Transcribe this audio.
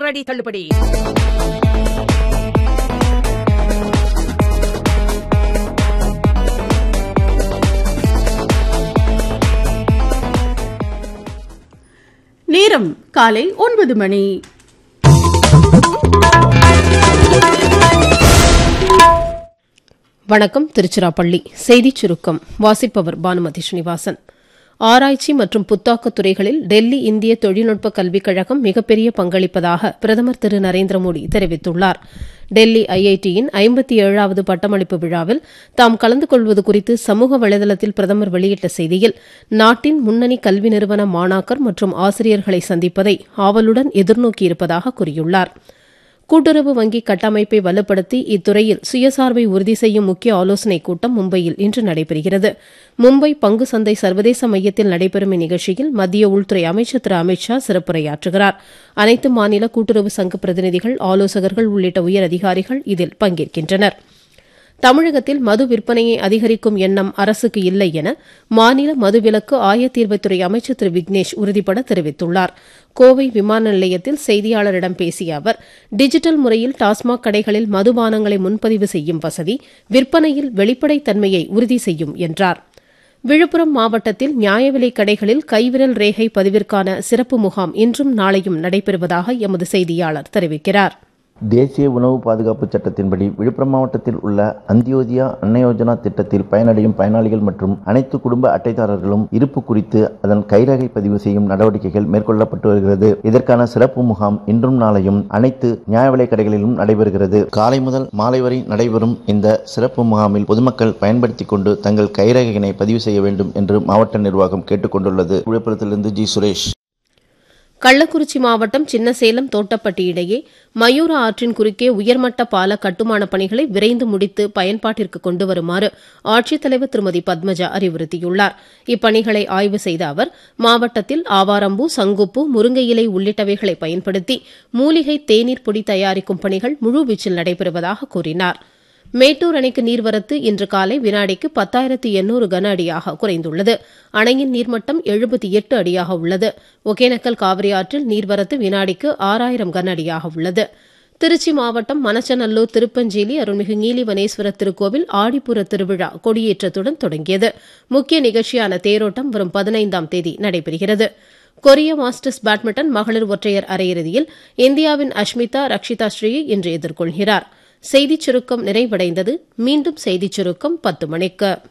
அதிரடி தள்ளுபடி நேரம் காலை ஒன்பது மணி வணக்கம் திருச்சிராப்பள்ளி செய்திச் சுருக்கம் வாசிப்பவர் பானுமதி ஸ்ரீனிவாசன் ஆராய்ச்சி மற்றும் புத்தாக்கத் துறைகளில் டெல்லி இந்திய தொழில்நுட்ப கல்விக் கழகம் மிகப்பெரிய பங்களிப்பதாக பிரதமர் திரு நரேந்திர மோடி தெரிவித்துள்ளார் டெல்லி ஐஐடியின் ஐம்பத்தி ஏழாவது பட்டமளிப்பு விழாவில் தாம் கலந்து கொள்வது குறித்து சமூக வலைதளத்தில் பிரதமர் வெளியிட்ட செய்தியில் நாட்டின் முன்னணி கல்வி நிறுவன மாணாக்கர் மற்றும் ஆசிரியர்களை சந்திப்பதை ஆவலுடன் எதிர்நோக்கியிருப்பதாக கூறியுள்ளாா் கூட்டுறவு வங்கி கட்டமைப்பை வலுப்படுத்தி இத்துறையில் சுயசார்பை உறுதி செய்யும் முக்கிய ஆலோசனைக் கூட்டம் மும்பையில் இன்று நடைபெறுகிறது மும்பை பங்கு சந்தை சர்வதேச மையத்தில் நடைபெறும் இந்நிகழ்ச்சியில் மத்திய உள்துறை அமைச்சர் திரு அமித் ஷா சிறப்புரையாற்றுகிறார் அனைத்து மாநில கூட்டுறவு சங்க பிரதிநிதிகள் ஆலோசகர்கள் உள்ளிட்ட உயர் அதிகாரிகள் இதில் பங்கேற்கின்றனா் தமிழகத்தில் மது விற்பனையை அதிகரிக்கும் எண்ணம் அரசுக்கு இல்லை என மாநில மதுவிலக்கு ஆயத்தீர்வைத்துறை அமைச்சர் திரு விக்னேஷ் உறுதிபட தெரிவித்துள்ளார் கோவை விமான நிலையத்தில் செய்தியாளரிடம் பேசிய அவர் டிஜிட்டல் முறையில் டாஸ்மாக் கடைகளில் மதுபானங்களை முன்பதிவு செய்யும் வசதி விற்பனையில் வெளிப்படைத்தன்மையை உறுதி செய்யும் என்றார் விழுப்புரம் மாவட்டத்தில் நியாய விலைக் கடைகளில் கைவிரல் ரேகை பதிவிற்கான சிறப்பு முகாம் இன்றும் நாளையும் நடைபெறுவதாக எமது செய்தியாளர் தெரிவிக்கிறாா் தேசிய உணவு பாதுகாப்பு சட்டத்தின்படி விழுப்புரம் மாவட்டத்தில் உள்ள அந்தியோதயா அன்னயோஜனா திட்டத்தில் பயனடையும் பயனாளிகள் மற்றும் அனைத்து குடும்ப அட்டைதாரர்களும் இருப்பு குறித்து அதன் கைரகை பதிவு செய்யும் நடவடிக்கைகள் மேற்கொள்ளப்பட்டு வருகிறது இதற்கான சிறப்பு முகாம் இன்றும் நாளையும் அனைத்து நியாய விலைக் கடைகளிலும் நடைபெறுகிறது காலை முதல் மாலை வரை நடைபெறும் இந்த சிறப்பு முகாமில் பொதுமக்கள் பயன்படுத்திக் கொண்டு தங்கள் கைரகையினை பதிவு செய்ய வேண்டும் என்று மாவட்ட நிர்வாகம் கேட்டுக் கொண்டுள்ளது விழுப்புரத்திலிருந்து ஜி சுரேஷ் கள்ளக்குறிச்சி மாவட்டம் சின்னசேலம் தோட்டப்பட்டி இடையே மயூர ஆற்றின் குறுக்கே உயர்மட்ட பால கட்டுமானப் பணிகளை விரைந்து முடித்து பயன்பாட்டிற்கு கொண்டு வருமாறு ஆட்சித்தலைவர் திருமதி பத்மஜா அறிவுறுத்தியுள்ளார் இப்பணிகளை ஆய்வு செய்த அவர் மாவட்டத்தில் ஆவாரம்பூ சங்குப்பூ முருங்கை இலை உள்ளிட்டவைகளை பயன்படுத்தி மூலிகை தேநீர் பொடி தயாரிக்கும் பணிகள் முழுவீச்சில் நடைபெறுவதாக கூறினாா் மேட்டூர் அணைக்கு நீர்வரத்து இன்று காலை வினாடிக்கு பத்தாயிரத்து எண்ணூறு கன அடியாக குறைந்துள்ளது அணையின் நீர்மட்டம் எழுபத்தி எட்டு அடியாக உள்ளது ஒகேனக்கல் காவிரி ஆற்றில் நீர்வரத்து வினாடிக்கு ஆறாயிரம் கன அடியாக உள்ளது திருச்சி மாவட்டம் மணச்சநல்லூர் திருப்பஞ்சேலி அருள்மிகு நீலிவனேஸ்வரர் திருக்கோவில் ஆடிப்புற திருவிழா கொடியேற்றத்துடன் தொடங்கியது முக்கிய நிகழ்ச்சியான தேரோட்டம் வரும் பதினைந்தாம் தேதி நடைபெறுகிறது கொரிய மாஸ்டர்ஸ் பேட்மிண்டன் மகளிர் ஒற்றையர் அரையிறுதியில் இந்தியாவின் அஷ்மிதா ரக்ஷிதா ஸ்ரீயை இன்று எதிர்கொள்கிறாா் செய்திச் சுருக்கம் நிறைவடைந்தது மீண்டும் செய்திச் சுருக்கம் பத்து மணிக்கு